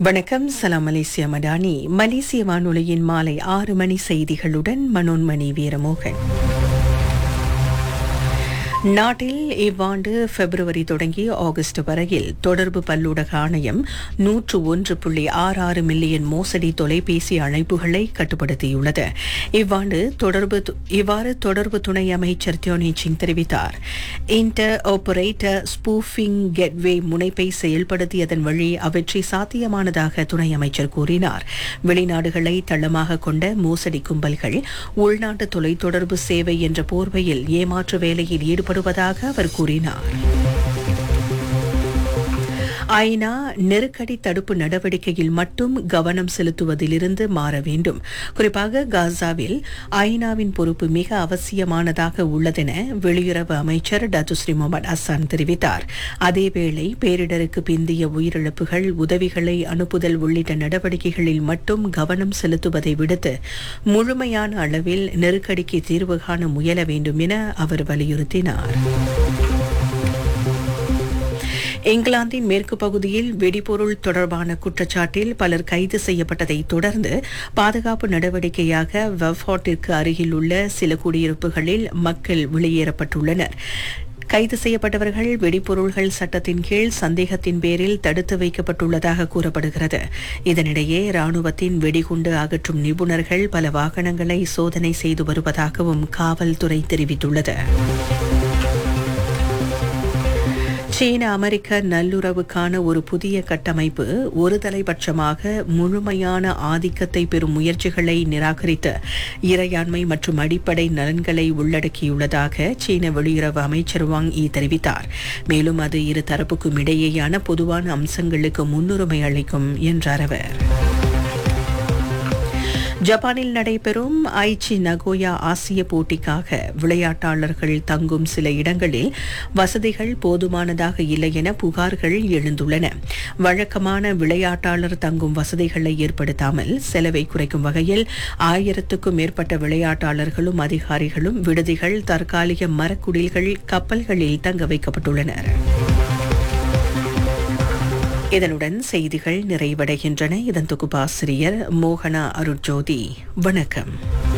வணக்கம் சலாம் மலேசியா மடானி மலேசிய வானொலியின் மாலை ஆறு மணி செய்திகளுடன் மனோன்மணி வீரமோகன் நாட்டில் இவ்வாண்டு பிப்ரவரி தொடங்கி ஆகஸ்ட் வரையில் தொடர்பு பல்லூடக ஆணையம் நூற்று ஒன்று புள்ளி ஆறு ஆறு மில்லியன் மோசடி தொலைபேசி அழைப்புகளை கட்டுப்படுத்தியுள்ளது இவ்வாண்டு தொடர்பு இவ்வாறு தொடர்பு துணை அமைச்சர் தியோனி சிங் தெரிவித்தார் இன்டர் ஆபரேட்டர் ஸ்பூஃபிங் கெட்வே முனைப்பை செயல்படுத்தியதன் வழி அவற்றை சாத்தியமானதாக துணை அமைச்சர் கூறினார் வெளிநாடுகளை தளமாக கொண்ட மோசடி கும்பல்கள் உள்நாட்டு தொலைத்தொடர்பு சேவை என்ற போர்வையில் ஏமாற்று வேலையில் ஈடுபடுவதாக அவர் கூறினார் ஐநா நெருக்கடி தடுப்பு நடவடிக்கையில் மட்டும் கவனம் செலுத்துவதிலிருந்து மாற வேண்டும் குறிப்பாக காசாவில் ஐநாவின் பொறுப்பு மிக அவசியமானதாக உள்ளதென வெளியுறவு அமைச்சர் டத்துஸ்ரீ முகமது அசான் தெரிவித்தார் அதேவேளை பேரிடருக்கு பிந்திய உயிரிழப்புகள் உதவிகளை அனுப்புதல் உள்ளிட்ட நடவடிக்கைகளில் மட்டும் கவனம் செலுத்துவதை விடுத்து முழுமையான அளவில் நெருக்கடிக்கு தீர்வு காண முயல வேண்டும் என அவர் வலியுறுத்தினார் இங்கிலாந்தின் மேற்கு பகுதியில் வெடிபொருள் தொடர்பான குற்றச்சாட்டில் பலர் கைது செய்யப்பட்டதை தொடர்ந்து பாதுகாப்பு நடவடிக்கையாக வெவ்ஹாட்டிற்கு அருகில் உள்ள சில குடியிருப்புகளில் மக்கள் வெளியேறப்பட்டுள்ளனர் கைது செய்யப்பட்டவர்கள் வெடிபொருள்கள் சட்டத்தின் கீழ் சந்தேகத்தின் பேரில் தடுத்து வைக்கப்பட்டுள்ளதாக கூறப்படுகிறது இதனிடையே ராணுவத்தின் வெடிகுண்டு அகற்றும் நிபுணர்கள் பல வாகனங்களை சோதனை செய்து வருவதாகவும் காவல்துறை தெரிவித்துள்ளது சீன அமெரிக்க நல்லுறவுக்கான ஒரு புதிய கட்டமைப்பு ஒருதலைபட்சமாக முழுமையான ஆதிக்கத்தை பெறும் முயற்சிகளை நிராகரித்து இறையாண்மை மற்றும் அடிப்படை நலன்களை உள்ளடக்கியுள்ளதாக சீன வெளியுறவு அமைச்சர் வாங் ஈ தெரிவித்தார் மேலும் அது இரு தரப்புக்கும் இடையேயான பொதுவான அம்சங்களுக்கு முன்னுரிமை அளிக்கும் என்றார் அவர் ஜப்பானில் நடைபெறும் ஐச்சி நகோயா ஆசிய போட்டிக்காக விளையாட்டாளர்கள் தங்கும் சில இடங்களில் வசதிகள் போதுமானதாக இல்லை என புகார்கள் எழுந்துள்ளன வழக்கமான விளையாட்டாளர் தங்கும் வசதிகளை ஏற்படுத்தாமல் செலவை குறைக்கும் வகையில் ஆயிரத்துக்கும் மேற்பட்ட விளையாட்டாளர்களும் அதிகாரிகளும் விடுதிகள் தற்காலிக மரக்குடில்கள் கப்பல்களில் தங்க வைக்கப்பட்டுள்ளனர் இதனுடன் செய்திகள் நிறைவடைகின்றன இதன் தொகுப்பாசிரியர் மோகனா அருட்ஜோதி வணக்கம்